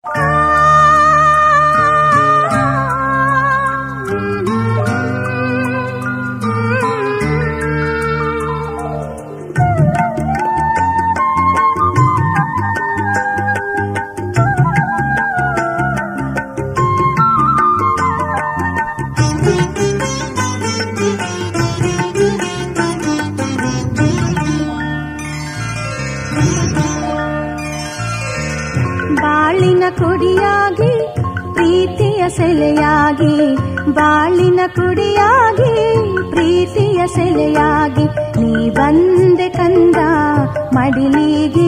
ಬಾಳಿನ ಕುಡಿಯಾಗಿ ಪ್ರೀತಿಯ ಸೆಲೆಯಾಗಿ ಬಾಳಿನ ಕುಡಿಯಾಗಿ ಪ್ರೀತಿಯ ಸೆಲೆಯಾಗಿ ನೀ ಬಂದೆ ಕಂದ ಮಡಿಲಿಗೆ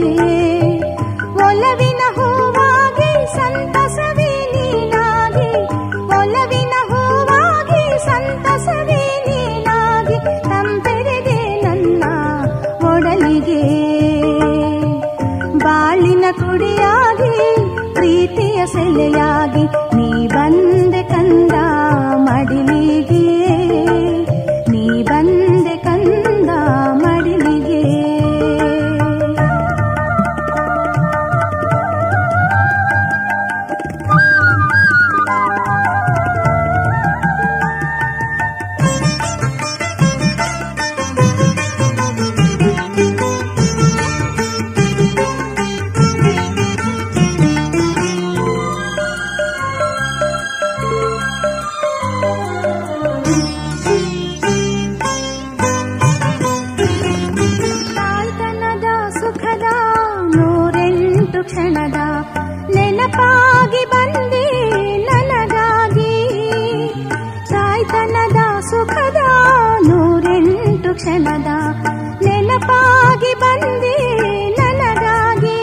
ಒಲವಿನ ಹೂವಾಗಿ ಸಂತಸವೇ ನೀನಾಗಿ ಒಲವಿನ ಹೂವಾಗಿ ಸಂತಸವೇ ನೀನಾಗಿ ತಂಪೆರೆದೆ ನನ್ನ ಒಡಲಿಗೆ ಬಾಳಿನ ಕುಡಿಯಾಗಿ ಪ್ರೀತಿಯ ಸೆಲೆಯಾಗಿ ನೀ ಬಂದೆ ಕಂದ ಮಡಿಲಿಗೆ ನೀ ಬಂದೆ ಕಂದ ಮಡಿಲಿಗೆ ತಾಯ್ತನದ ಸುಖದ ನೂರೆಂಟು ಕ್ಷಣದ ನೆನಪಾಗಿ ಬಂದೆ ನನಗಾಗಿ ತಾಯ್ತನದ ಸುಖದ ನೂರೆಂಟು ಕ್ಷಣದ ನೆನಪಾಗಿ ಬಂದೆ ನನಗಾಗಿ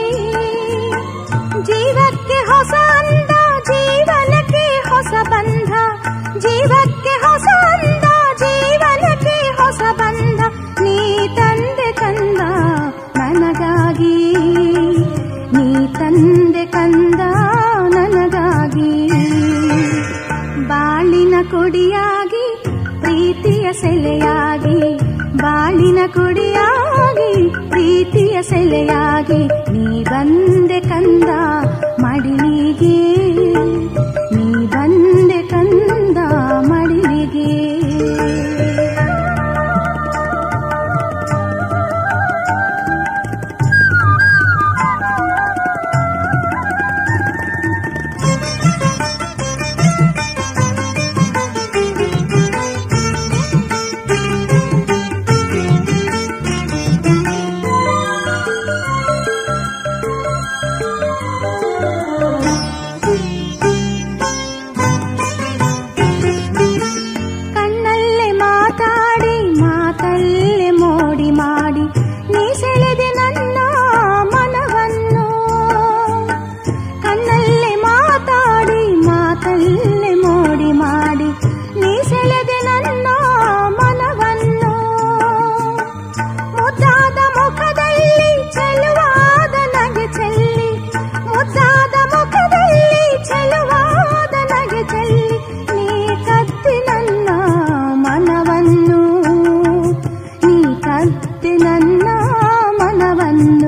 ಜೀವಕ್ಕೆ ಹೊಸ ಅಂದ ಜೀವನಕ್ಕೆ ಹೊಸ ಬಂಧ ಜೀವಕ್ಕೆ ಹೊಸ ಅಂದ ಜೀವನಕ್ಕೆ ಹೊಸ ಬಂಧ ನೀ ತಂದೆ ಕಂದ ನನಗಾಗಿ ನೀ ತಂದೆ ಕಂದ ನನಗಾಗಿ ಬಾಳಿನ ಕುಡಿಯಾಗಿ ಪ್ರೀತಿಯ ಸೆಲೆಯಾಗಿ ಬಾಳಿನ ಕುಡಿಯಾಗಿ ಪ್ರೀತಿಯ ಸೆಲೆಯಾಗಿ ನೀ ಬಂದೆ ಕಂದ ಮಡಿಲಿಗೆ ನೀ ಬಂದೆ ಕಂದ ಮಡಿಲಿಗೆ ಕಣ್ಣಲ್ಲೇ ಮಾತಾಡಿ ಮಾತಲ್ಲೇ ಮೋಡಿ ಮಾಡಿ ನೀ ಸೆಳೆದೆ ನನ್ನ ಮನವನ್ನು ಕಣ್ಣಲ್ಲೇ ಮಾತಾಡಿ ಮಾತಲ್ಲೇ ಮೋಡಿ ಮಾಡಿ ನೀ ಸೆಳೆದೆ ನನ್ನ ಮನವನ್ನು ಮುದ್ದಾದ ಮುಖದಲ್ಲಿ ಚೆಲುವಾದ ನಗೆ ಚೆಲ್ಲಿ ಮುದ್ದಾದ ಮುಖದಲ್ಲಿ ಚೆಲುವಾದ ನಗೆ ಚೆಲ್ಲಿ ನೀ ಕತ್ತಿ ನನ್ನ ಮನವನ್ನು ನೀ ಕತ್ತಿ ನನ್ನ ಮನವನ್ನು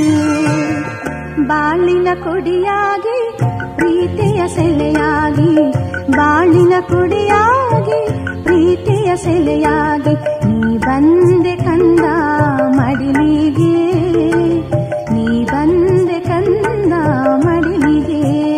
ಬಾಳಿನ ಕುಡಿಯಾಗಿ ಪ್ರೀತಿಯ ಸೆಲೆಯಾಗಿ ಬಾಳಿನ ಕುಡಿಯಾಗಿ ಪ್ರೀತಿಯ ಸೆಲೆಯಾಗಿ ನೀ ಬಂದೆ ಕಂದ ಮಡಿಲಿಗೆ ನೀ ಬಂದೆ ಕಂದ ಮಡಿಲಿಗೆ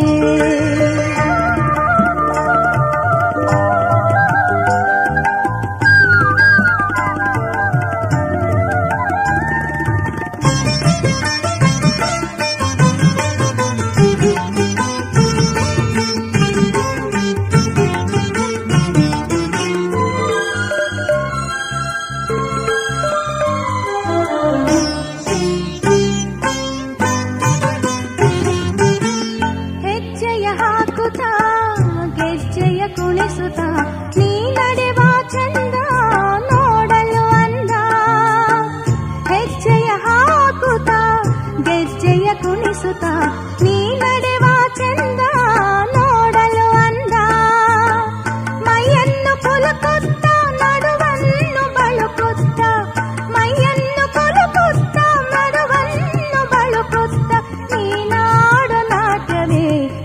ಹೆಜ್ಜೆಯ ಹಾಕುತ್ತಾ ಗೆಜ್ಜೆಯ ಕುಣಿಸುತ್ತಾ ನೀ ನಡೆವ ಚಂದ ನೋಡಲು ಅಂದ ಹೆಜ್ಜೆಯ ಹಾಕುತ್ತಾ ಗೆಜ್ಜೆಯ ಕುಣಿಸುತ್ತಾ ನೀ ನಡೆವ ಚಂದ ನೋಡಲು ಅಂದ ಮೈಯನ್ನು ಕುಲುಕುತ್ತ ನಡುವನ್ನು ಬಳುಕುತ್ತ ಮೈಯನ್ನು ಕುಲುಕುತ್ತ ನಡುವನ್ನು ಬಳುಕುತ್ತ ನೀನಾಡು ನಾಟ್ಯವೇ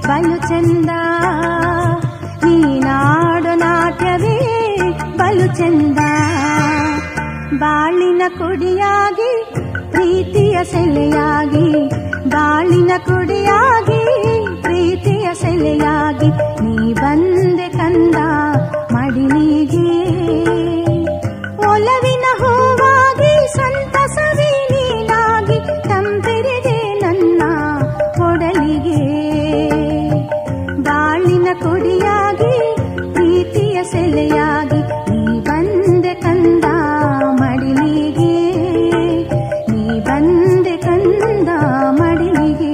ಬಲು ಚಂದ ನೀನಾಡು ನಾಟ್ಯವೇ ಬಲು ಚಂದ ಬಾಳಿನ ಕುಡಿಯಾಗಿ ಪ್ರೀತಿಯ ಸೆಲೆಯಾಗಿ ಬಾಳಿನ ಕುಡಿಯಾಗಿ ಪ್ರೀತಿಯ ಸೆಲೆಯಾಗಿ ನೀ ಬಂದೆ ಕಂದ ಮಡಿಲಿಗೆ ಒಲವಿನ ಹೂವಾಗಿ ಸಂತಸವೇ ನೀನಾಗಿ ತಂಪಿರಿದೆ ನನ್ನ ಕೊಡಲಿಗೆ ಬಾಳಿನ ಕೊಡಿಯಾಗಿ ಪ್ರೀತಿಯ ಸೆಲೆಯಾಗಿ ನೀ ಬಂದೆ ಕಂದ ಮಡಿಲಿಗೆ ನೀ ಬಂದೆ ಕಂದ ಮಡಿಲಿಗೆ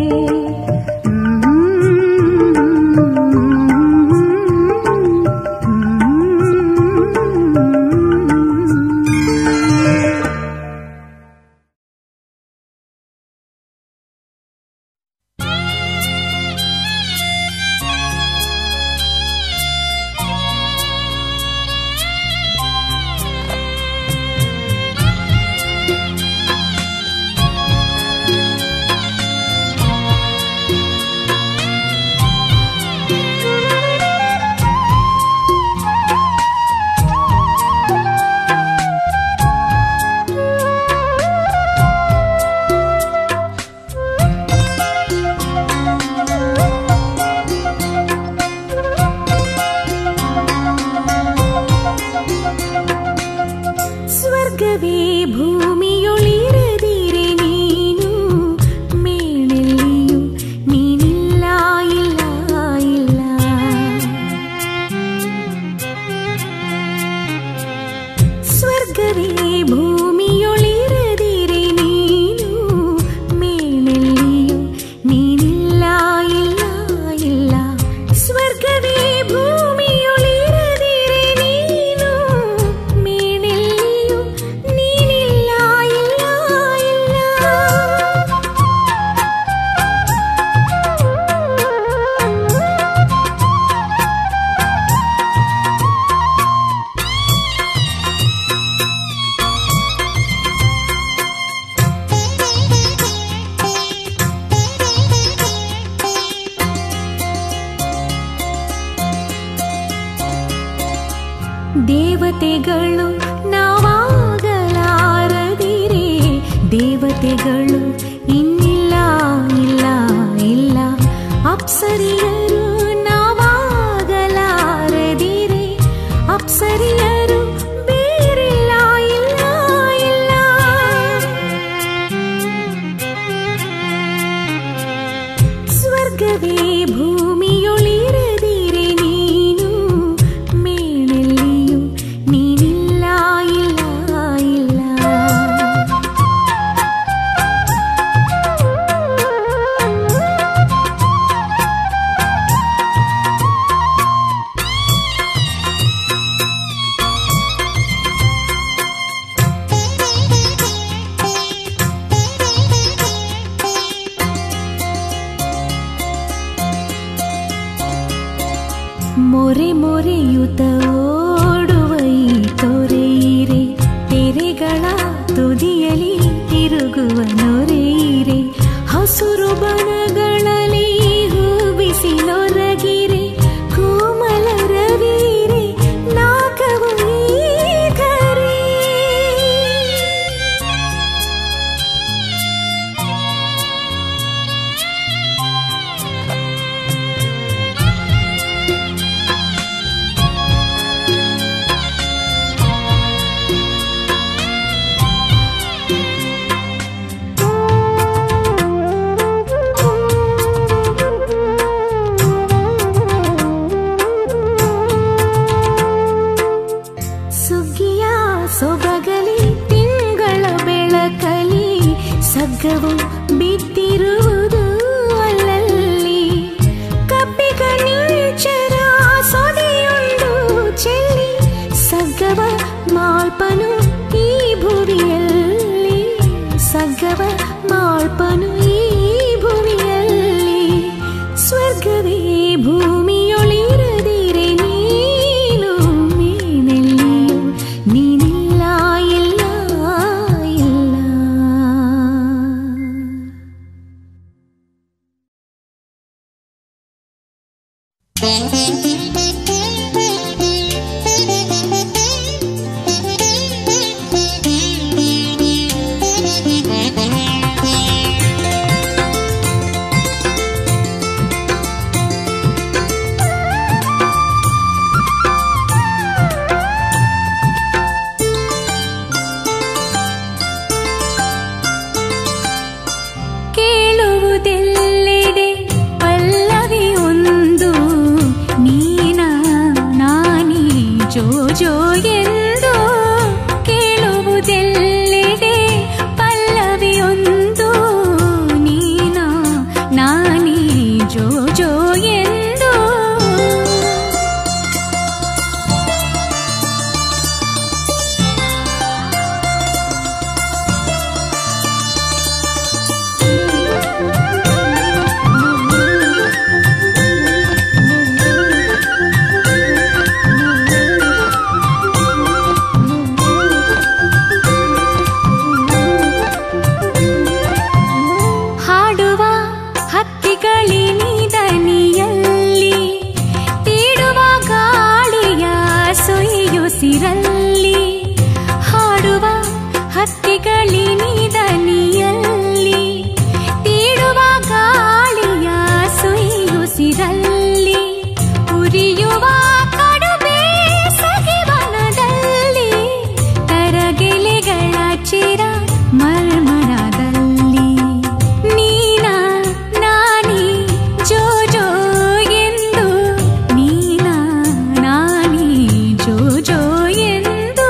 ಸ್ವರ್ಗವೇ ಭೂಮಿಯೊಳಿರದಿರೆ ನೀನು ಮೇಣೆಲ್ಲಿಯೂ ನೀನಿಲ್ಲ ಇಲ್ಲ ಇಲ್ಲ ಸ್ವರ್ಗವೇ ಭೂಮಿಯೊಳಿರದಿರೆ ನೀನು ಮೇಣೆಲ್ಲಿಯೂ ನೀನಿಲ್ಲ ಇಲ್ಲ ಇಲ್ಲ ಸ್ವರ್ಗವೇ ಭೂಮಿಯೊಳಿರದಿರೆ ನೀನು ಮೇಣೆಲ್ಲಿಯೂ ನೀನಿಲ್ಲ ಇಲ್ಲ ಇಲ್ಲ ದೇವತೆಗಳು ನಾವಾಗಲಾರದಿರೆ ದೇವತೆಗಳು ಇನ್ನಿಲ್ಲ ಇಲ್ಲ ಇಲ್ಲ ಅಪ್ಸರಿಯರು ನಾವಾಗಲಾರದಿರೆ ಅಪ್ಸರಿಯರು ಬೇರಿಲ್ಲ ಇಲ್ಲ ಇಲ್ಲ ಸ್ವರ್ಗವೇ ಭೂಮಿಯೊಳಿರದಿರೆ ನೀನು ಮೇಣೆಲ್ಲಿಯೂ ನೀನಿಲ್ಲ ಇಲ್ಲ ಇಲ್ಲ ಮೊರೆ ಮೊರೆಯುತ ಓಡುವ ಈ ತೊರೆಯಿರೆ ತೆರೆಗಳ ತುದಿಯಲಿ ತಿರುಗುವ ನೊರೆಯಿರೆ ಹಸುರು ಬಣಗಳಲ್ಲಿ ಹೂ ಬಿಸಿ ನೊರಗಿರೆ ಕೋಮಲ ರವೀರೆ ನಾಗವು ಈಗರೆ ಆ ಕೇಳುವುದೆಲ್ಲೆಡೆ ಪಲ್ಲವಿ ಒಂದು ನೀನ ನಾನಿ ಜೋ ಜೋ ಎಂದು ಕೇಳುವುದೆಲ್ಲೆಡೆ ಪಲ್ಲವಿಯೊಂದು ನೀನ ನಾನಿ ಜೋ ಜೋ ಎಂದು ಹಾಡುವ ಹಕ್ಕಿಗಳಿನಿದನಿಯಲ್ಲಿ ತೀಡುವ ಗಾಳಿಯ ಸೊಯ್ಯುಸಿರಲ್ಲಿ ಹಾಡುವ ಹಕ್ಕಿಗಳಿನಿದನಿಯಲ್ಲಿ ತೀಡುವ ಗಾಳಿಯ ಸೊಯ್ಯುಸಿರಲ್ಲಿ ಉರಿಯುವ ಕಡುಬೆ ಸಗಿವನದಲ್ಲಿ ತರಗೆಲೆಗಳ ಚಿರ ಮರ್ಮರದಲ್ಲಿ ನೀನ ನಾನಿ ಜೋ ಜೋ ಎಂದು ನೀನ ನಾನಿ ಜೋ ಜೋ ಎಂದು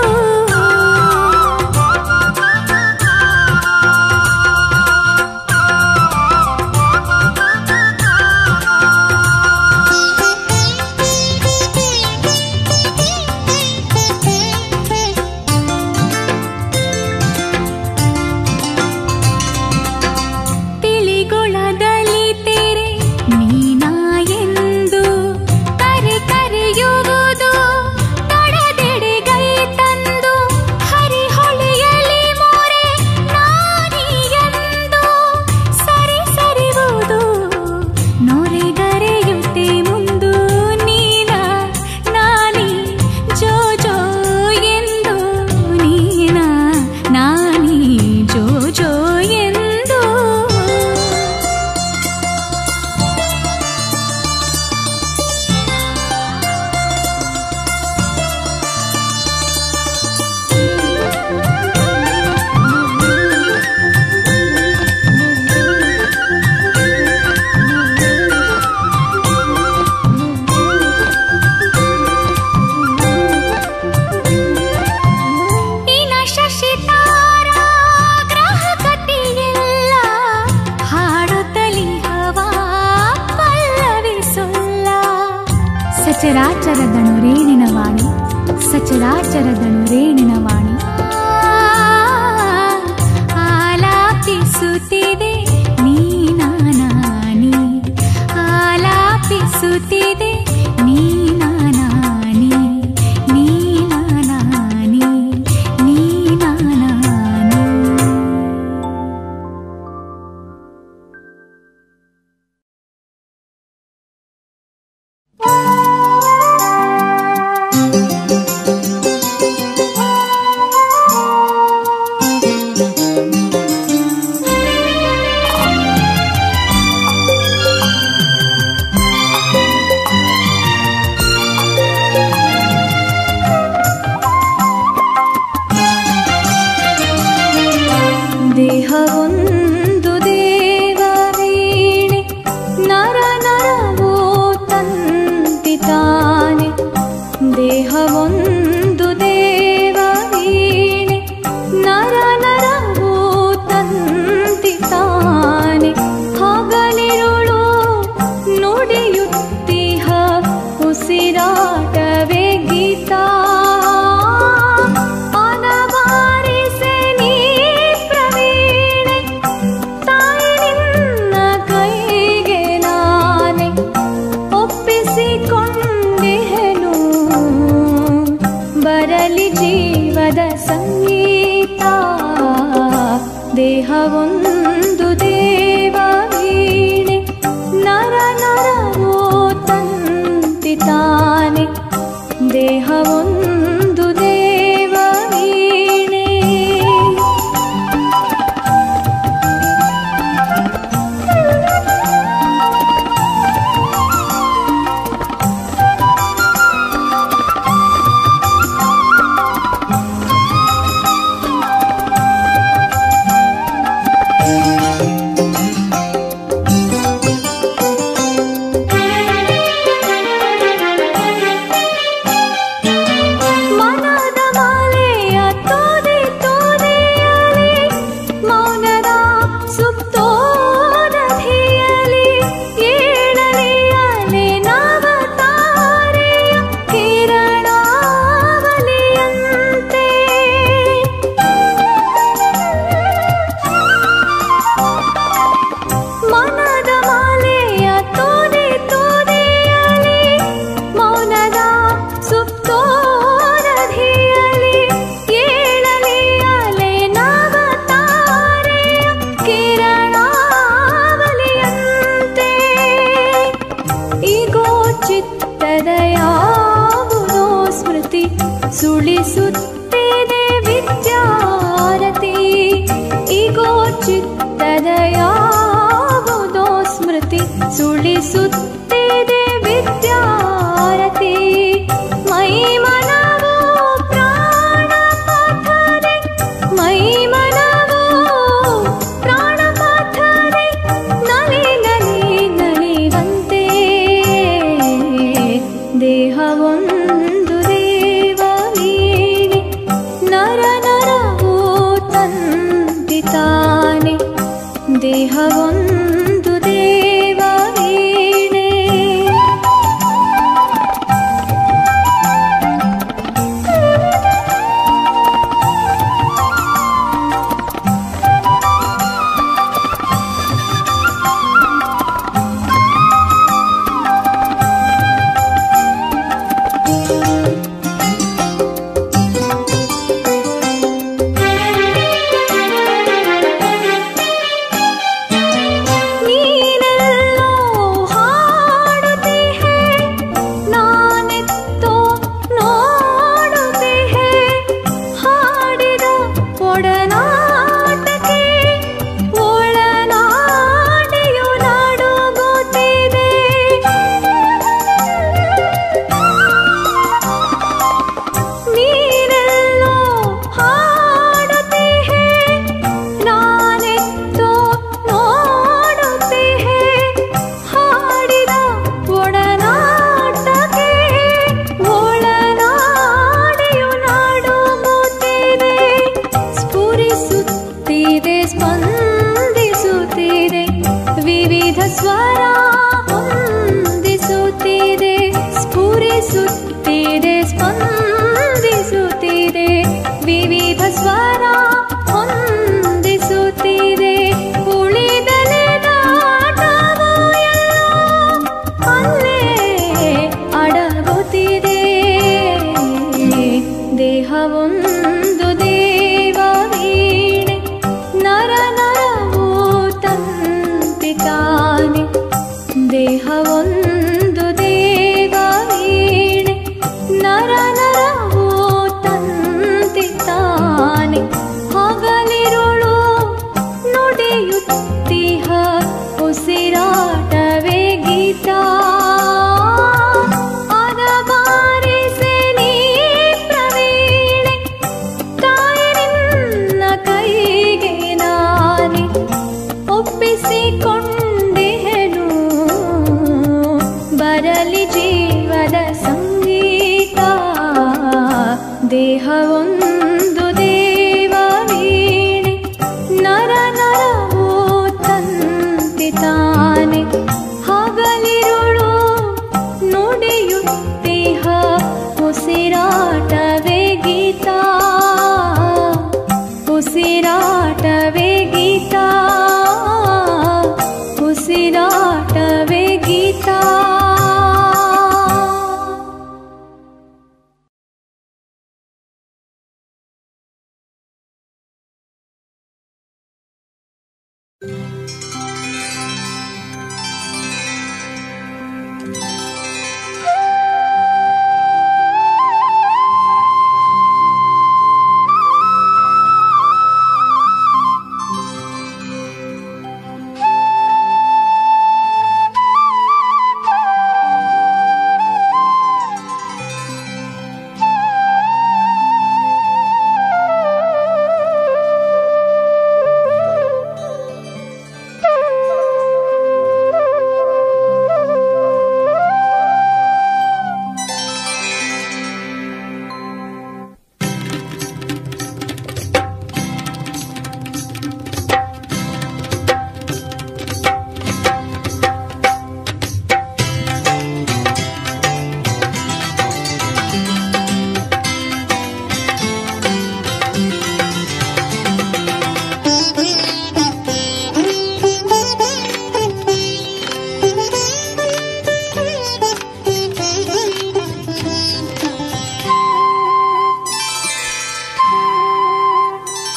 ತಿಳಿಗೊಳದಲ್ಲಿ ತೆರೆ ನೀನಾ ಎಂದು ಕರೆ ಕರೆಯುವುದು ತಡೆದೆಡೆಗೈ ತಂದು ಹರಿಹೊಳೆಯಲಿ ಮೋರೆ ನಾನಿ ಎಂದು ಸರಿ ಸರಿವುದು ನೊರೆಗರೆಯುತ್ತೆ ಮುಂದು ನೀನ ನಾನಿ ಜೋ ಜೋ ಎಂದು ನೀನ ನಾನಿ ಜೋ ಜೋ ಎಂದು ಇನ ಶಶಿತಾರ ಗ್ರಹಗತಿಯೆಲ್ಲ ಹಾಡುತ್ತಲಿ ಹವಾ ಪಲ್ಲವಿಸುಲ್ಲ ಸಚರಾಚರದನು ರೇಣಿನ ವಾಣಿ ಸಚರಾಚರದನು ರೇಣಿನ ವಾಣಿ ಆಲಾಪಿಸುತ್ತಿದೆ ನೀನಾನಿ ಆಲಾಪಿಸುತ್ತಿದೆ ನೀನಾನಿ ನೀನಾನಿ ನೀನಾನಿ ಿ ಚಿತ್ತದ ಯಾವುದೋ ಸ್ಮೃತಿ ಸುಳಿಸುತ್ತಿದೆ ವಿದ್ಯಾರತಿ ಈಗೋ ಚಿತ್ತದ ಯಾವುದೋ ಸ್ಮೃತಿ ಸುಳಿಸುತ್ತಿದೆ ವಿದ್ಯಾರತಿ ಮೈ ಮನವೋ ಪ್ರಾಣ ಪಾಥರೆ ಮೈ ಮನವೋ ಪ್ರಾಣ ಪಾಥರೆ ನಲಿ ನಲಿ ನಲಿವಂತೆ ದೇಹವೊಂದು ದೇವ ವೀಣೆ ನರ ನರವೋ ತಂದಿತಾನೆ ದೇಹವೊಂದು ದೇವ ವೀಣೆ ನೀನೆಲ್ಲೋ ಹಾಡುತ್ತೀಹೆ ನಾನೆತ್ತೋ ನೋಡುತ್ತೀಹೆ ಹಾಡಿದ ಒಡನಾಟಕ್ಕೆ ಒಳನಾಡಿಯು ನಡುಗುತ್ತಿದೆ ನೀನೆಲ್ಲೋ ಹಾಡುತ್ತೀಹೆ ನಾನೆತ್ತೋ ನೋಡುತ್ತೀಹೆ ಹಾಡಿದ ಒಡನಾಟಕ್ಕೆ ಒಳನಾಡಿಯು ನಡುಗುತ್ತಿದೆ ಸ್ಫುರಿಸುತ್ತಿದೆ ಸ್ಪಂದಿಸುತ್ತಿದೆ ವಿವಿಧ ಸ್ವರ ಹೊಂದಿಸುತ್ತಿದೆ ಸ್ಫುರಿಸುತ್ತಿದೆ ಸ್ಪಂದಿಸುತ್ತಿದೆ ವಿವಿಧ ಸ್ವರ ಹೊಂದಿಸುತ್ತಿದೆ ಉಳಿದಲೆದಾಟವೋ ಎಲ್ಲೋ ಅಲ್ಲೇ ಅಡಗುತ್ತಿದೆ ದೇಹವೊಂದು ದೇವ ವೀಣೆ ನರ ನರವೋ ತಂತಿತಾನೆ ದೇಹವೊಂದು ದೇವ ವೀಣೆ ನರ ನರವೋ ತಂತಿತಾನೆ ಹಗಲಿರುಳು ನುಡಿಯುತ್ತಿಹ ಉಸಿರಾಟವೇ ಗೀತಾ ಅದ ಬಾರಿಸೆ ನೀ ಪ್ರವೀಣೆ ತಾಯಿ ನಿನ್ನ ಕೈಗೆ ನಾನೆ ಒಪ್ಪಿಸಿಕೊಂಡೆಹೆನು ಬರಲಿ ಜೀವದ ಸಂಗೀತ ದೇಹವೊಂದು ದೇವ ವೀಣೆ ನರ ನರವೋ ತಂತಿತಾನೆ ಹಗಲಿರುಳು ನುಡಿಯುತ್ತಿಹ ಉಸಿರಾಟವೇ ಗೀತಾ ಉಸಿರಾಟವೇ ಗೀತಾ ಉಸಿರಾಟವೇ ಗೀತಾ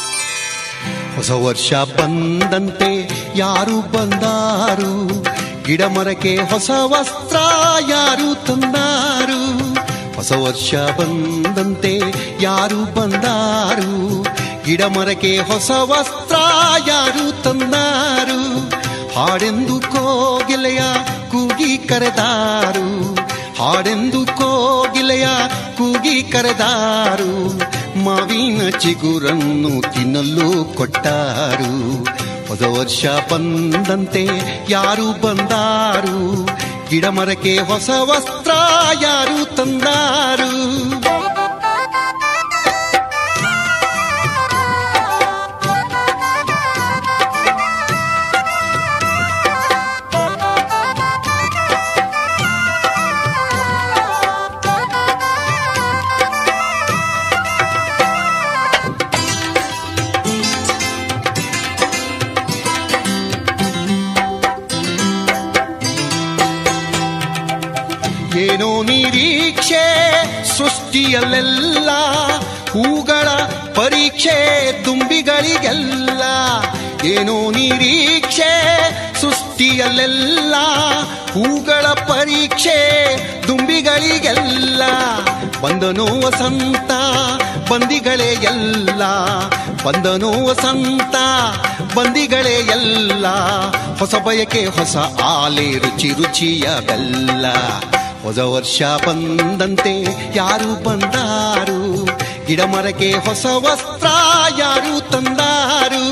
ಹೊಸ ವರ್ಷ ಬಂದಂತೆ ಯಾರು ಬಂದಾರು ಗಿಡ ಮರಕ್ಕೆ ಹೊಸ ವಸ್ತ್ರ ಯಾರು ತಂದಾರು ಹೊಸ ವರ್ಷ ಬಂದಂತೆ ಯಾರು ಬಂದಾರು ಗಿಡ ಮರಕ್ಕೆ ಹೊಸ ವಸ್ತ್ರ ಯಾರು ತಂದಾರು ಹಾಡೆಂದು ಕೋಗಿಲೆಯ ಕೂಗಿ ಕರೆದಾರು ಹಾಡೆಂದು ಕೋಗಿಲೆಯ ಕೂಗಿ ಕರೆದಾರು ಮಾವಿನ ಚಿಗುರನ್ನು ತಿನ್ನಲು ಕೊಟ್ಟಾರು ಹೊಸ ವರ್ಷ ಬಂದಂತೆ ಯಾರು ಬಂದಾರು ಗಿಡ ಮರಕ್ಕೆ ಹೊಸ ವಸ್ತ್ರ ಯಾರು ತಂದಾರು ಏನೋ ನಿರೀಕ್ಷೆ ಸೃಷ್ಟಿಯಲ್ಲೆಲ್ಲ ಹೂಗಳ ಪರೀಕ್ಷೆ ತುಂಬಿಗಳಿಗೆಲ್ಲ ಏನೋ ನಿರೀಕ್ಷೆ ಸೃಷ್ಟಿಯಲ್ಲೆಲ್ಲ ಹೂಗಳ ಪರೀಕ್ಷೆ ದುಂಬಿಗಳಿಗೆಲ್ಲ ಬಂದನೋ ವಸಂತ ಬಂದಿಗಳೇ ಎಲ್ಲ ಬಂದನೋ ವಸಂತ ಬಂದಿಗಳೇ ಎಲ್ಲ ಹೊಸ ಬಯಕೆ ಹೊಸ ಆಲೆ ರುಚಿ ರುಚಿಯ ಬೆಲ್ಲ ಹೊಸ ವರ್ಷ ಬಂದಂತೆ ಯಾರು ಬಂದಾರು ಗಿಡ ಮರಕ್ಕೆ ಹೊಸ ವಸ್ತ್ರ ಯಾರು ತಂದಾರು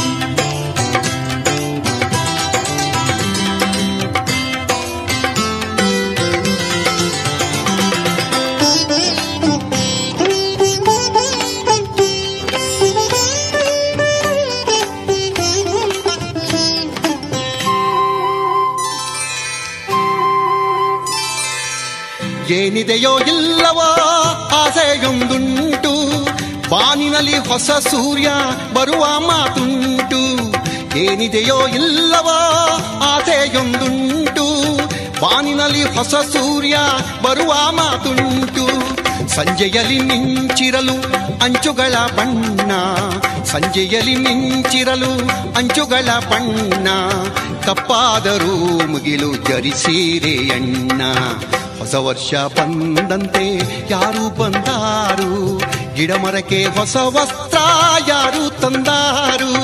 ಏನಿದೆಯೋ ಇಲ್ಲವೋ ಆಸೆಯೊಂದುಂಟು ಬಾನಿನಲ್ಲಿ ಹೊಸ ಸೂರ್ಯ ಬರುವ ಮಾತುಂಟು ಏನಿದೆಯೋ ಇಲ್ಲವೋ ಆಸೆಯೊಂದುಂಟು ಬಾನಿನಲ್ಲಿ ಹೊಸ ಸೂರ್ಯ ಬರುವ ಮಾತುಂಟು ಸಂಜೆಯಲ್ಲಿ ಮಿಂಚಿರಲು ಅಂಚುಗಳ ಬಣ್ಣ ಸಂಜೆಯಲ್ಲಿ ಮಿಂಚಿರಲು ಅಂಚುಗಳ ಬಣ್ಣ ಕಪ್ಪಾದರೂ ಮುಗಿಲು ಜರಿಸೀರೆ ಅಣ್ಣ ಹೊಸ ವರ್ಷ ಬಂದಂತೆ ಯಾರು ಬಂದಾರು ಗಿಡ ಮರಕ್ಕೆ ಹೊಸ ವಸ್ತ್ರ ಯಾರು ತಂದಾರು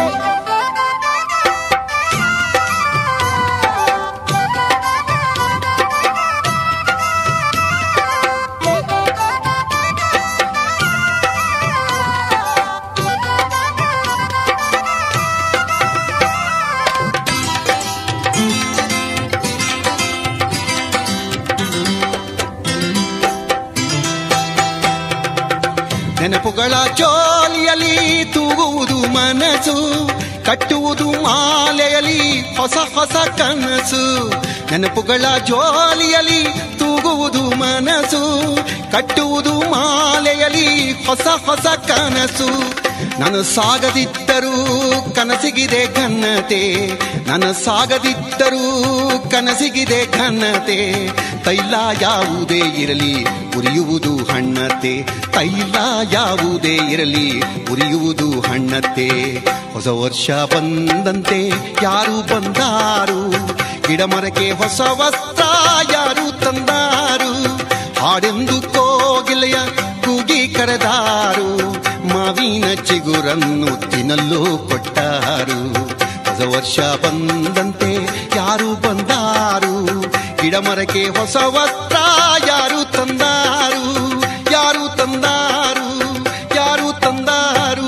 ನೆನಪುಗಳ ಜೋಲಿಯಲ್ಲಿ ತೂಗುವುದು ಮನಸ್ಸು ಕಟ್ಟುವುದು ಮಾಲೆಯಲ್ಲಿ ಹೊಸ ಹೊಸ ಕನಸು ನೆನಪುಗಳ ಜೋಲಿಯಲ್ಲಿ ತೂಗುವುದು ಮನಸ್ಸು ಕಟ್ಟುವುದು ಮಾಲೆಯಲ್ಲಿ ಹೊಸ ಹೊಸ ಕನಸು ನಾನು ಸಾಗದಿದ್ದರೂ ಕನಸಿಗಿದೆ ಘನತೆ ನಾನು ಸಾಗದಿದ್ದರೂ ಕನಸಿಗಿದೆ ಘನತೆ ತೈಲ ಯಾವುದೇ ಇರಲಿ ಉರಿಯುವುದು ಹಣ್ಣತೆ ತೈಲ ಯಾವುದೇ ಇರಲಿ ಉರಿಯುವುದು ಹಣ್ಣತೆ ಹೊಸ ವರ್ಷ ಬಂದಂತೆ ಯಾರು ಬಂದಾರು ಗಿಡ ಮರಕ್ಕೆ ಹೊಸ ವಸ್ತ್ರ ಯಾರು ತಂದಾರು ಹಾಡೆಂದು ಕೋಗಿಲೆಯ ಕೂಗಿ ಕರೆದಾರು ಮಾವಿನ ಚಿಗುರನ್ನು ತಿನ್ನಲು ಕೊಟ್ಟಾರು ಹೊಸ ವರ್ಷ ಬಂದಂತೆ ಯಾರು ಬಂದಾರು ಗಿಡ ಮರಕ್ಕೆ ಹೊಸ ವಸ್ತ್ರ ಯಾರು ತಂದಾರು ಯಾರು ತಂದಾರು ಯಾರು ತಂದಾರು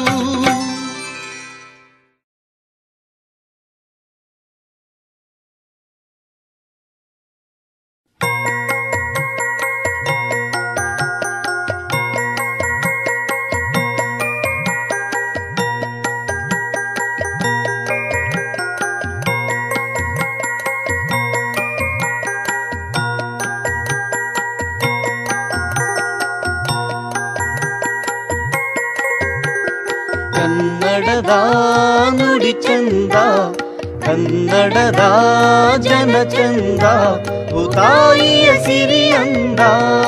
ಕನ್ನಡದ ನುಡಿ ಚಂದ ಕನ್ನಡದ ಜನ ಚಂದ ಉತಾಯಿಯ ಸಿರಿ ಅಂದ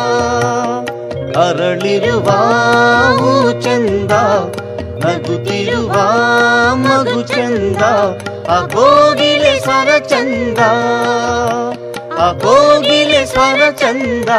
ಅರಳಿರುವ ಹೂ ಚಂದ ನಗುತ್ತಿರುವ ಮಗು ಚಂದ ಆ ಕೋಗಿಲೆ ಸರ ಚಂದ ಕೋಗಿಲೆ ಸ್ವರ ಚಂದ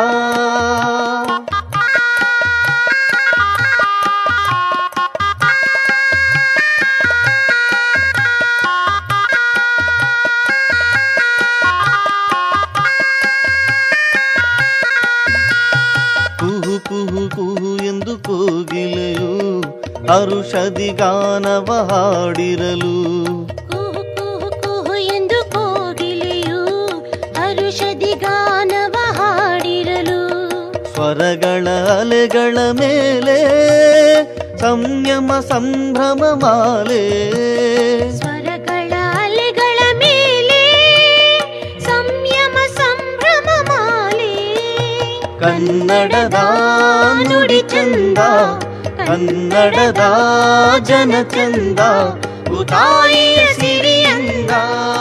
ಕುಹು ಕುಹು ಕುಹು ಎಂದು ಕೋಗಿಲೆಯು ಅರುಷದಿ ಗಾನವ ಹಾಡಿರಲು ಕುಹು ಕುಹು ಕುಹು ಎಂದು ಕೋಗಿಲೆಯು ಹರುಷದಿ ಗಾನವ ಹಾಡಿರಲು ಸ್ವರಗಳ ಅಲೆಗಳ ಮೇಲೆ ಸಂಯಮ ಸಂಭ್ರಮ ಮಾಲೆ ಸ್ವರಗಳ ಅಲೆಗಳ ಮೇಲೆ ಸಂಯಮ ಸಂಭ್ರಮ ಮಾಲೆ ಕನ್ನಡದ ನುಡಿ ಚಂದ ಕನ್ನಡದ ಜನ ಚಂದ ಉತಾಯಿಯ ಸಿರಿಯಂದ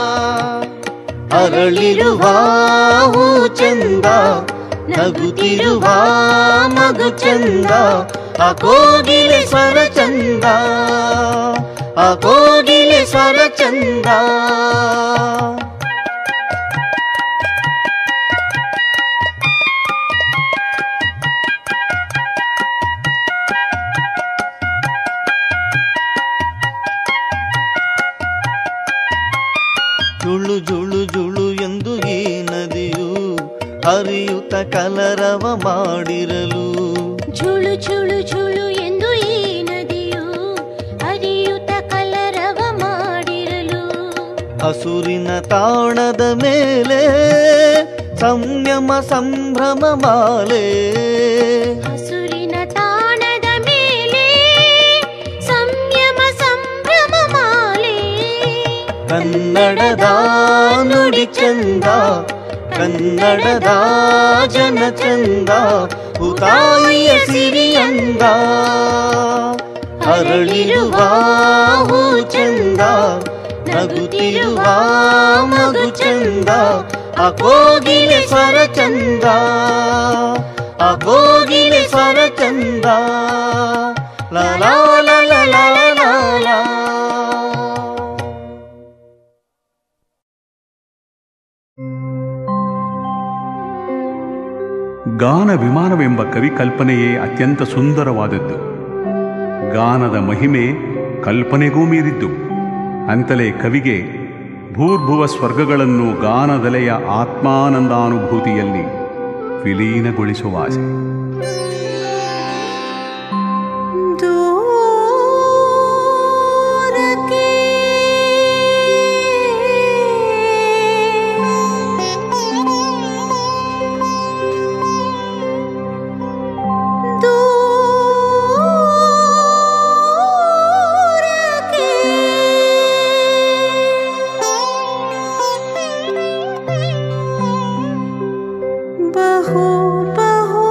ಅರಳಿರುವ ಹೂ ಚಂದ ನಗುತ್ತಿರುವ ಮಗು ಚಂದ ಆ ಕೋಗಿಲೆ ಸ್ವರ ಚಂದ ಆ ಕೋಗಿಲೆ ಸ್ವರ ಚಂದ ಜುಳು ಜುಳು ಜುಳು ಎಂದು ಈ ನದಿಯು ಹರಿಯುತ್ತ ಕಲರವ ಮಾಡಿರಲು ಝುಳು ಝುಳು ಝುಳು ಎಂದು ಈ ನದಿಯು ಹರಿಯುತ್ತ ಕಲರವ ಮಾಡಿರಲು ಹಸುರಿನ ತಾಣದ ಮೇಲೆ ಸಂಯಮ ಸಂಭ್ರಮ ಮಾಲೆ ಹಸುರಿನ ತಾಣದ ಮೇಲೆ ಸಂಯಮ ಸಂಭ್ರಮ ಮಾಲೆ ಕನ್ನಡದ ನುಡಿ ಚಂದ ಕನ್ನಡದ ಜನ ಚಂದ ಉತಾಯಿಯ ಸಿರಿಯಂದ ಅರಳಿರುವ ಹೂ ಚಂದ ನಗುತ್ತಿರುವ ಮಗು ಚಂದ ಆ ಕೋಗಿಲೆ ಸ್ವರ ಚಂದ ಆ ಕೋಗಿಲೆ ಸ್ವರ ಚಂದ ಲಾ ಲಾ ಲಾ ಲಾ ಲಾ ಲಾ ಲಾ. ಗಾನ ವಿಮಾನವೆಂಬ ಕವಿ ಕಲ್ಪನೆಯೇ ಅತ್ಯಂತ ಸುಂದರವಾದದ್ದು ಗಾನದ ಮಹಿಮೆ ಕಲ್ಪನೆಗೂ ಮೀರಿದ್ದು ಅಂತಲೇ ಕವಿಗೆ ಭೂರ್ಭುವ ಸ್ವರ್ಗಗಳನ್ನು ಗಾನದಲೆಯ ಆತ್ಮಾನಂದಾನುಭೂತಿಯಲ್ಲಿ ವಿಲೀನಗೊಳಿಸುವ ಆಸೆ ದೂರಕ್ಕೆ ದೂರಕ್ಕೆ ಬಹು ಬಹು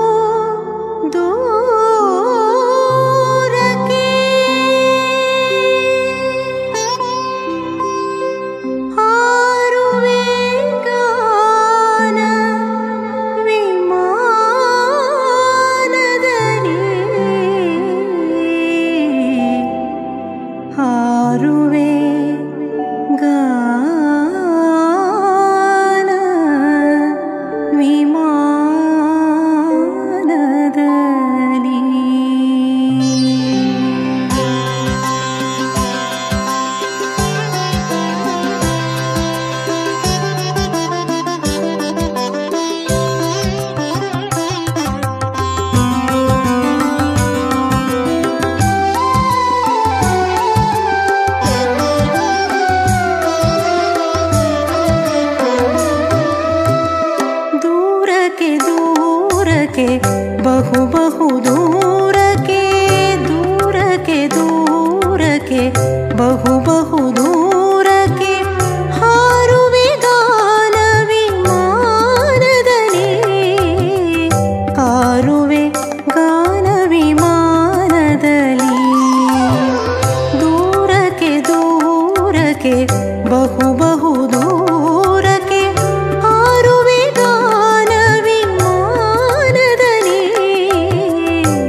ದೂರಕ್ಕೆ ಹಾರುವೆ ಗಾನ ವಿಮಾನದಲ್ಲಿ ಹಾರುವೆ ಗಾನ ವಿಮಾನದಲ್ಲಿ ದೂರಕ್ಕೆ ದೂರಕ್ಕೆ ಬಹು ಬಹು ದೂರಕ್ಕೆ ದೂರಕ್ಕೆ ದೂರಕ್ಕೆ ಬಹು ಬಹು ದೂರಕ್ಕೆ ಹಾರುವೆ ಗಾನ ವಿಮಾನದಲ್ಲಿ ಹಾರುವೆ ಗಾನ ವಿಮಾನದಲ್ಲಿ ದೂರಕ್ಕೆ ದೂರಕ್ಕೆ ಬಹು ಬಹು ದೂರಕ್ಕೆ ಹಾರುವೆ ಗಾನ ವಿಮಾನದಲ್ಲಿ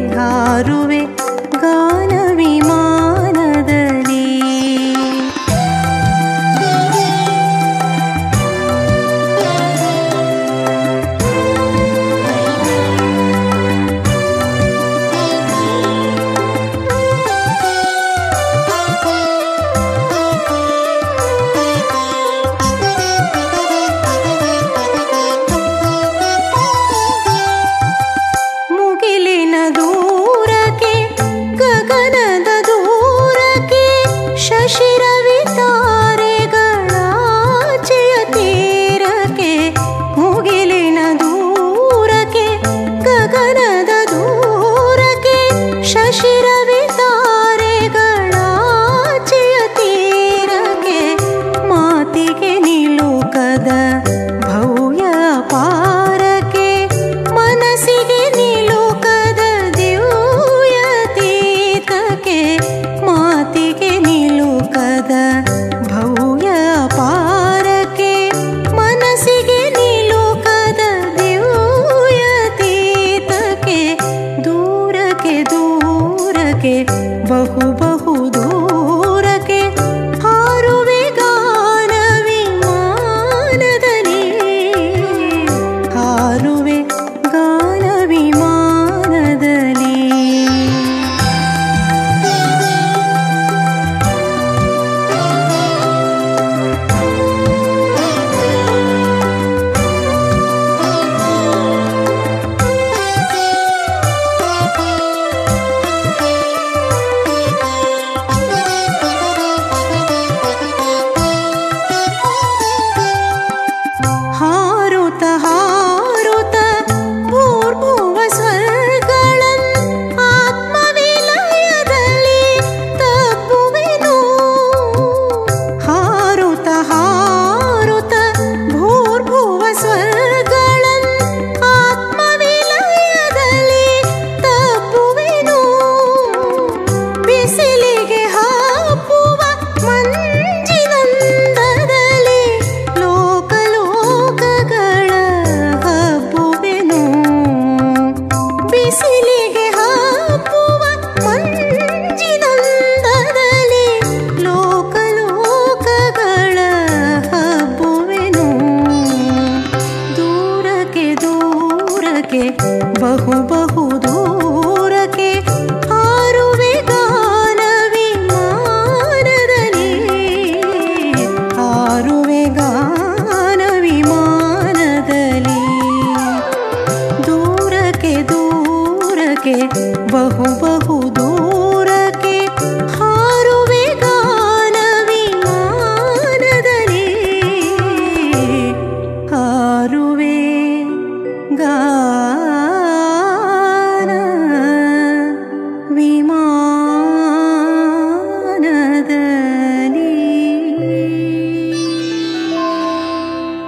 ಬಹು ಬಹು ದೂರಕ್ಕೆ ಹಾರುವೆ ಗಾನ ವಿಮಾನದಲ್ಲಿ ಹಾರುವೆ ಗಾನ ವಿಮಾನದಲ್ಲಿ ದೂರಕ್ಕೆ ದೂರಕ್ಕೆ ಬಹು ಬಹು ದೂರಕ್ಕೆ ಹಾರುವೆ ಗಾನ ವಿಮಾನದಲ್ಲಿ ಹಾರುವೆ ಗಾನ ವಿಮಾನದಲ್ಲಿ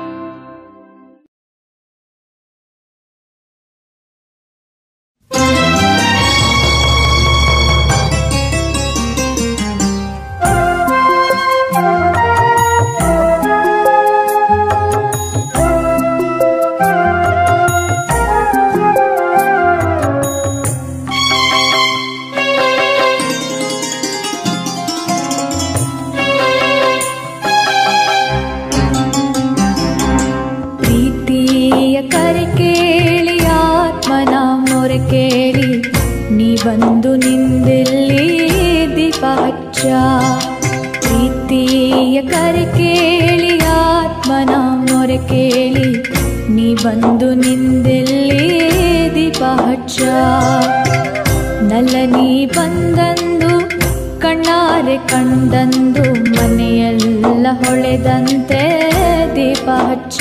ಪ್ರೀತಿಯ ಕರೆ ಕೇಳಿ ಆತ್ಮನ ಮೊರೆ ಕೇಳಿ ನೀ ಬಂದು ನಿಂದಿಲ್ಲಿ ದೀಪ ಹಚ್ಚ ಪ್ರೀತಿಯ ಕರೆ ಕೇಳಿ ಆತ್ಮನ ಮೊರೆ ಕೇಳಿ ನೀ ಬಂದು ನಿಂದಿಲ್ಲಿ ದೀಪ ಹಚ್ಚ ನಲ್ಲ ನೀ ಬಂದಂದು ಕಣ್ಣಾರೆ ಕಂಡಂದು ಮನೆಯೆಲ್ಲ ಹೊಳೆದಂತೆ ದೀಪ ಹಚ್ಚ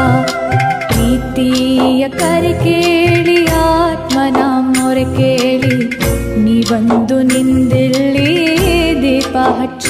ಪ್ರೀತಿಯ ಕರೆ ಕೇಳಿ ಆತ್ಮನ ಮೊರೆ ಕೇಳಿ ನೀ ಬಂದು ನಿಂದಿಲ್ಲಿ ದೀಪ ಹಚ್ಚ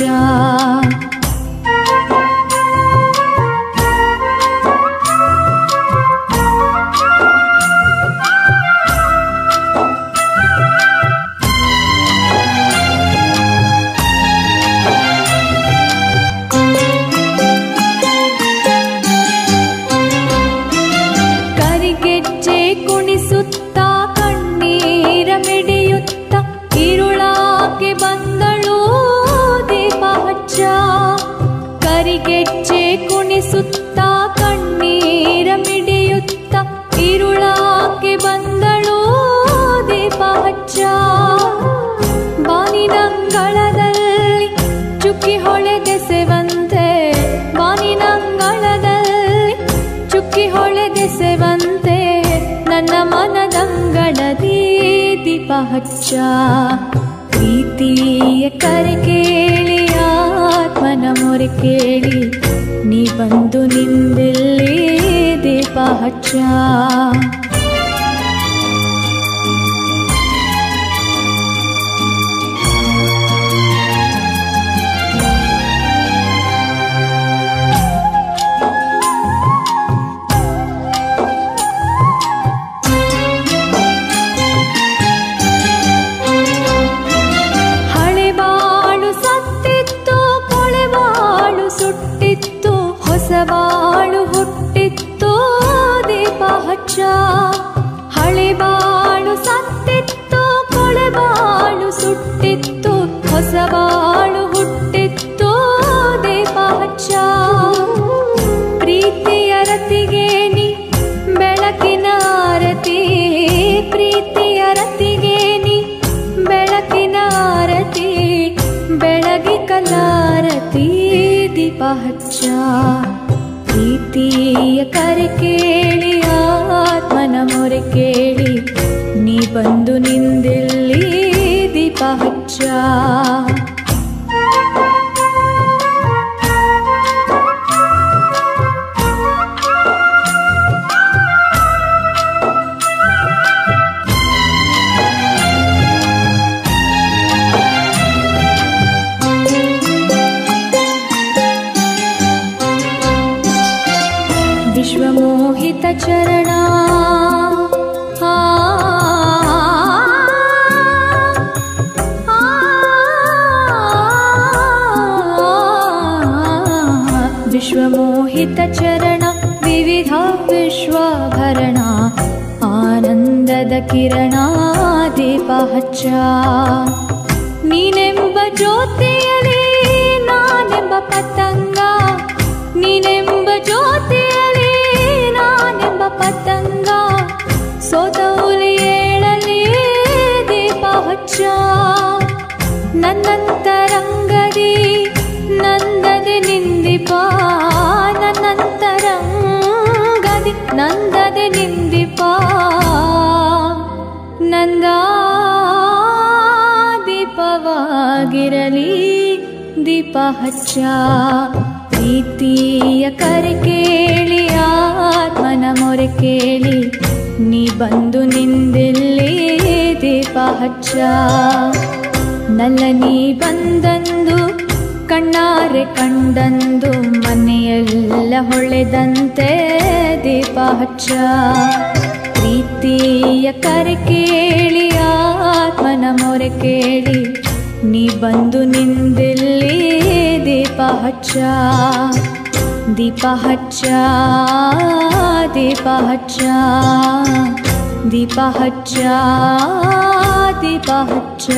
ಕರಿಗೆಜ್ಜೆ ಕುಣಿಸುತ್ತ ಕಣ್ಣೀರ ಮಿಡಿಯುತ್ತ ഇരുളാക്കി ಬಂದಳು ದೀಪ ಹಚ್ಚ ಕರಿಗೆಜ್ಜೆ ಕುಣಿಸುತ್ತ ಕಣ್ಣೀರ ಮಿಡಿಯುತ್ತ ഇരുളಾಗಿ ಬಂದಳು ದೀಪ ಹಚ್ಚ ಬಾನಿನಂಗಳದಲ್ಲಿ ಚುಕ್ಕಿ ಹೊಳೆದೆಸೆವಂತೆ ಬಾನಿನಂಗಳದಲ್ಲಿ ಚುಕ್ಕಿ ಹೊಳೆದೆಸೆವಂತೆ ನನ್ನ ಮನದಂಗಳದಿ ದೀಪ ಹಚ್ಚ ಪ್ರೀತಿಯ ಕರೆ ಕೇಳಿ ಆತ್ಮನ ಮೊರೆ ಕೇಳಿ ನೀ ಬಂದು ನಿಂದಿಲ್ಲಿ ದೀಪ ಹಚ್ಚ ಹಳೆ ಬಾಳು ಸತ್ತಿತ್ತು ಕೊಳೆ ಬಾಳು ಸುಟ್ಟಿತ್ತು ಹೊಸ ಬಾಳು ಹುಟ್ಟಿತ್ತು ದೀಪ ಹಚ್ಚ ಹಳೆ ಬಾಳು ಸತ್ತಿತ್ತು ಕೊಳೆ ಬಾಳು ಸುಟ್ಟಿತ್ತು ಹೊಸ ಬಾಳು ಹುಟ್ಟಿತ್ತು ದೀಪ ಹಚ್ಚ ಪ್ರೀತಿಯ ರತಿಗೆ ನೀ ಬೆಳಕಿನ ಆರತಿ ಪ್ರೀತಿಯ ರತಿಗೆ ನೀ ಬೆಳಕಿನ ಆರತಿ ಬೆಳಗಿ ಕಲಾರತಿ ದೀಪ ಹಚ್ಚ ಪ್ರೀತಿಯ ಕರೆ ಕೇಳಿ ಆತ್ಮನ ಮೊರೆ ಕೇಳಿ ನೀ ಬಂದು ನಿಂದಿಲ್ಲಿ ದೀಪ ಹಚ್ಚ ವಿಶ್ವಮೋಹಿತ ಚರಣ ಆ, ಆ, ವಿಶ್ವಮೋಹಿತ ಚರಣ ವಿವಿಧ ವಿಶ್ವಭರಣ ಆನಂದದ ಕಿರಣ ದೀಪ ಹಚ್ಚ ನೀನೆಂಬ ಜ್ಯೋತಿಯಲಿ ನಾನೆಂಬ ಪತಂಗ ನೀನೆಂಬ ಜ್ಯೋತಿಯಲಿ ನಾನೆಂಬ ಪತಂಗ ಸೋತ ಹುಲಿಯೇ ನಂದದೆ ನಿಂದಿಪ ನಂದ ದೀಪವಾಗಿರಲಿ ದೀಪ ಹಚ್ಚ ಪ್ರೀತಿಯ ಕರೆ ಕೇಳಿ ಆತ್ಮನ ಮೊರೆ ಕೇಳಿ ನೀ ಬಂದು ನಿಂದಿಲ್ಲಿ ದೀಪ ಹಚ್ಚ ನಲ್ಲ ನೀ ಬಂದಂದು ಕಣ್ಣಾರೆ ಕಂಡಂದು ಮನೆಯೆಲ್ಲ ಹೊಳೆದಂತೆ ದೀಪ ಹಚ್ಚ ಪ್ರೀತಿಯ ಕರೆ ಕೇಳಿ ಆತ್ಮನ ಮೊರೆ ಕೇಳಿ ನೀ ಬಂದು ನಿಂದಿಲ್ಲಿ ದೀಪ ಹಚ್ಚ ದೀಪ ಹಚ್ಚ ದೀಪ ಹಚ್ಚ ದೀಪ ಹಚ್ಚ ದೀಪ ಹಚ್ಚ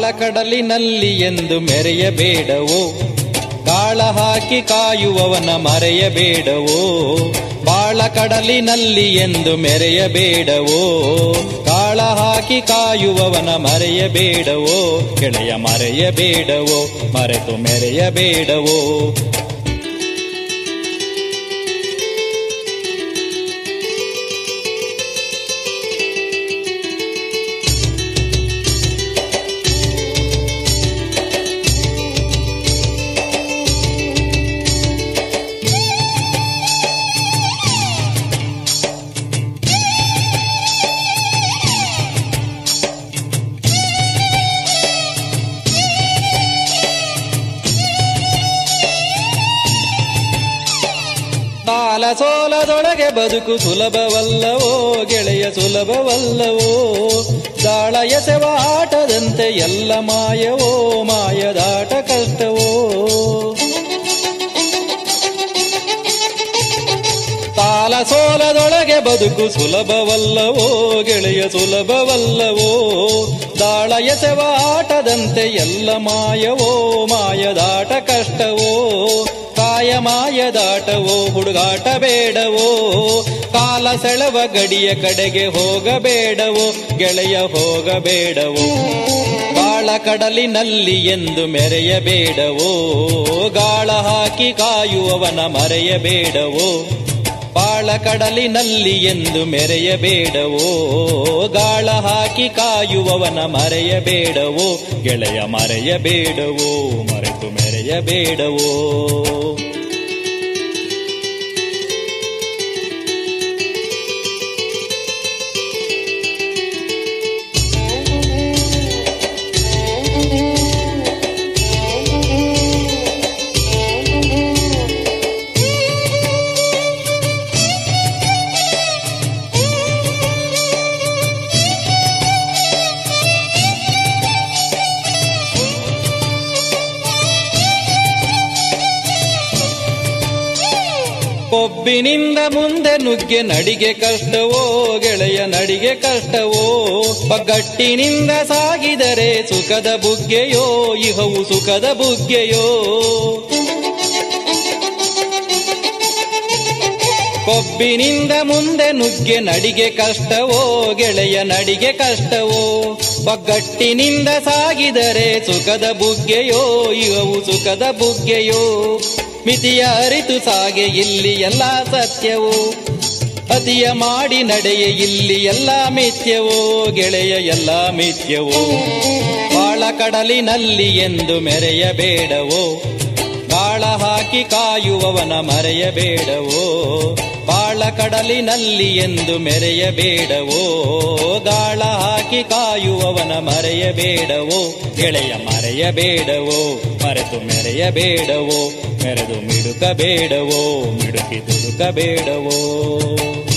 ಕಡಲಿನಲ್ಲಿ ಎಂದು ಮೆರೆಯಬೇಡವೋ ಕಾಳ ಹಾಕಿ ಕಾಯುವವನ ಮರೆಯಬೇಡವೋ ಬಾಳ ಕಡಲಿನಲ್ಲಿ ಎಂದು ಮೆರೆಯಬೇಡವೋ ಕಾಳ ಹಾಕಿ ಕಾಯುವವನ ಮರೆಯಬೇಡವೋ ಗೆಳೆಯ ಮರೆಯಬೇಡವೋ ಮರೆತು ಮೆರೆಯಬೇಡವೋ ಸಾಲ ಸೋಲದೊಳಗೆ ಬದುಕು ಸುಲಭವಲ್ಲವೋ ಗೆಳೆಯ ಸುಲಭವಲ್ಲವೋ ದಾಳ ಎಸೆವ ಆಟದಂತೆ ಎಲ್ಲ ಮಾಯವೋ ಮಾಯದಾಟ ಕಷ್ಟವೋ ಸಾಲ ಸೋಲದೊಳಗೆ ಬದುಕು ಸುಲಭವಲ್ಲವೋ ಗೆಳೆಯ ಸುಲಭವಲ್ಲವೋ ದಾಳ ಎಸೆವ ಆಟದಂತೆ ಎಲ್ಲ ಮಾಯವೋ ಮಾಯದಾಟ ಕಷ್ಟವೋ ಕಾಯ ಮಾಯದಾಟವೋ ಹುಡುಗಾಟ ಬೇಡವೋ ಕಾಲ ಸೆಳವ ಗಡಿಯ ಕಡೆಗೆ ಹೋಗಬೇಡವೋ ಗೆಳೆಯ ಹೋಗಬೇಡವೋ ಬಾಳ ಕಡಲಿನಲ್ಲಿ ಎಂದು ಮೆರೆಯಬೇಡವೋ ಗಾಳ ಹಾಕಿ ಕಾಯುವವನ ಮರೆಯಬೇಡವೋ ಬಾಳ ಕಡಲಿನಲ್ಲಿ ಎಂದು ಮೆರೆಯಬೇಡವೋ ಗಾಳ ಹಾಕಿ ಕಾಯುವವನ ಮರೆಯಬೇಡವೋ ಗೆಳೆಯ ಮರೆಯಬೇಡವೋ ಮರೆತು ಮೆರೆಯಬೇಡವೋ ಕೊಬ್ಬಿನಿಂದ ಮುಂದೆ ನುಗ್ಗೆ ನಡಿಗೆ ಕಷ್ಟವೋ ಗೆಳೆಯ ನಡಿಗೆ ಕಷ್ಟವೋ ಒಗ್ಗಟ್ಟಿನಿಂದ ಸಾಗಿದರೆ ಸುಖದ ಬುಗ್ಗೆಯೋ ಇಹವು ಸುಖದ ಬುಗ್ಗೆಯೋ ಕೊಬ್ಬಿನಿಂದ ಮುಂದೆ ನುಗ್ಗೆ ನಡಿಗೆ ಕಷ್ಟವೋ ಗೆಳೆಯ ನಡಿಗೆ ಕಷ್ಟವೋ ಒಗ್ಗಟ್ಟಿನಿಂದ ಸಾಗಿದರೆ ಸುಖದ ಬುಗ್ಗೆಯೋ ಇವು ಸುಖದ ಬುಗ್ಗೆಯೋ ಮಿತಿಯ ಅರಿತು ಸಾಗೆ ಇಲ್ಲಿ ಎಲ್ಲ ಸತ್ಯವೋ ಅತಿಯ ಮಾಡಿ ನಡೆಯ ಇಲ್ಲಿ ಎಲ್ಲ ಮಿಥ್ಯವೋ ಗೆಳೆಯ ಎಲ್ಲ ಮಿಥ್ಯವೋ ಬಾಳ ಕಡಲಿನಲ್ಲಿ ಎಂದು ಮೆರೆಯಬೇಡವೋ ಗಾಳ ಹಾಕಿ ಕಾಯುವವನ ಮರೆಯಬೇಡವೋ ಬಾಳ ಕಡಲಿನಲ್ಲಿ ಎಂದು ಮೆರೆಯಬೇಡವೋ ಗಾಳ ಹಾಕಿ ಕಾಯುವವನ ಮರೆಯಬೇಡವೋ ಗೆಳೆಯ ಮರೆಯಬೇಡವೋ ಮರೆತು ಮೆರೆಯಬೇಡವೋ ಮೆರೆದು ಮಿಡುಕಬೇಡವೋ ಮಿಡುಕಿ ದುಡುಕಬೇಡವೋ